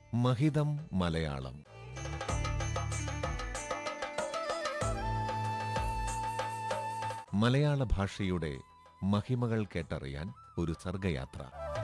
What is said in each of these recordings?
മഹിതം മലയാളം മലയാള ഭാഷയുടെ മഹിമകൾ കേട്ടറിയാൻ ഒരു സർഗയാത്ര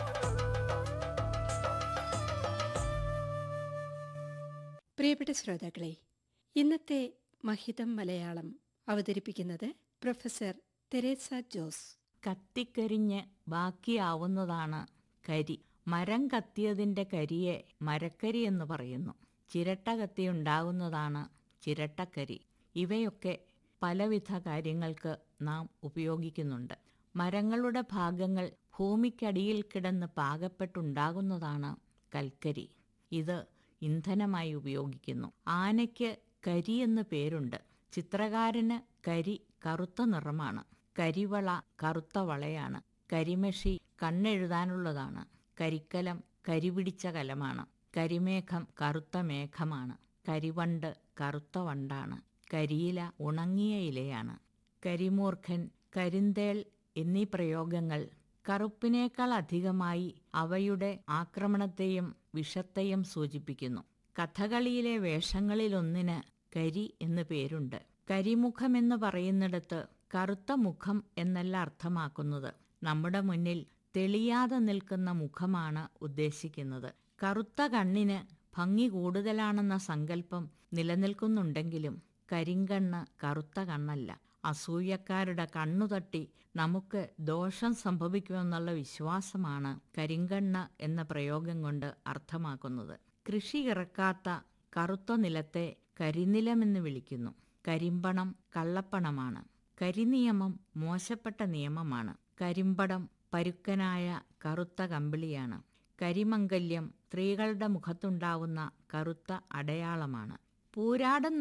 പ്രിയപ്പെട്ട ശ്രോതാക്കളെ ഇന്നത്തെ മഹിതം മലയാളം അവതരിപ്പിക്കുന്നത് പ്രൊഫസർ തെരേസ ജോസ് കത്തിക്കരിഞ്ഞ് ബാക്കിയാവുന്നതാണ് കരി മരം കത്തിയതിന്റെ കരിയെ മരക്കരി എന്ന് പറയുന്നു ചിരട്ട കത്തിയുണ്ടാകുന്നതാണ് ചിരട്ടക്കരി ഇവയൊക്കെ പലവിധ കാര്യങ്ങൾക്ക് നാം ഉപയോഗിക്കുന്നുണ്ട് മരങ്ങളുടെ ഭാഗങ്ങൾ ഭൂമിക്കടിയിൽ കിടന്ന് പാകപ്പെട്ടുണ്ടാകുന്നതാണ് കൽക്കരി ഇത് ഇന്ധനമായി ഉപയോഗിക്കുന്നു ആനയ്ക്ക് കരി എന്ന് പേരുണ്ട് ചിത്രകാരന് കരി കറുത്ത നിറമാണ് കരിവള കറുത്ത വളയാണ് കരിമഷി കണ്ണെഴുതാനുള്ളതാണ് കരിക്കലം കരിപിടിച്ച കലമാണ് കരിമേഘം കറുത്ത മേഘമാണ് കരിവണ്ട് കറുത്ത വണ്ടാണ് കരിയില ഉണങ്ങിയ ഇലയാണ് കരിമൂർഖൻ കരിന്തേൾ എന്നീ പ്രയോഗങ്ങൾ കറുപ്പിനേക്കാൾ അധികമായി അവയുടെ ആക്രമണത്തെയും വിഷത്തെയും സൂചിപ്പിക്കുന്നു കഥകളിയിലെ വേഷങ്ങളിലൊന്നിന് കരി എന്ന് പേരുണ്ട് കരിമുഖമെന്ന് പറയുന്നിടത്ത് കറുത്ത മുഖം എന്നല്ല അർത്ഥമാക്കുന്നത് നമ്മുടെ മുന്നിൽ തെളിയാതെ നിൽക്കുന്ന മുഖമാണ് ഉദ്ദേശിക്കുന്നത് കറുത്ത കണ്ണിന് ഭംഗി കൂടുതലാണെന്ന സങ്കല്പം നിലനിൽക്കുന്നുണ്ടെങ്കിലും കരിങ്കണ്ണ് കറുത്ത കണ്ണല്ല അസൂയക്കാരുടെ കണ്ണുതട്ടി നമുക്ക് ദോഷം സംഭവിക്കുമെന്നുള്ള വിശ്വാസമാണ് കരിങ്കണ്ണ് എന്ന പ്രയോഗം കൊണ്ട് അർത്ഥമാക്കുന്നത് കൃഷി ഇറക്കാത്ത കറുത്ത നിലത്തെ കരിനിലമെന്ന് വിളിക്കുന്നു കരിമ്പണം കള്ളപ്പണമാണ് കരിനിയമം മോശപ്പെട്ട നിയമമാണ് കരിമ്പടം പരുക്കനായ കറുത്ത കമ്പിളിയാണ് കരിമംഗല്യം സ്ത്രീകളുടെ മുഖത്തുണ്ടാവുന്ന കറുത്ത അടയാളമാണ് പൂരാടം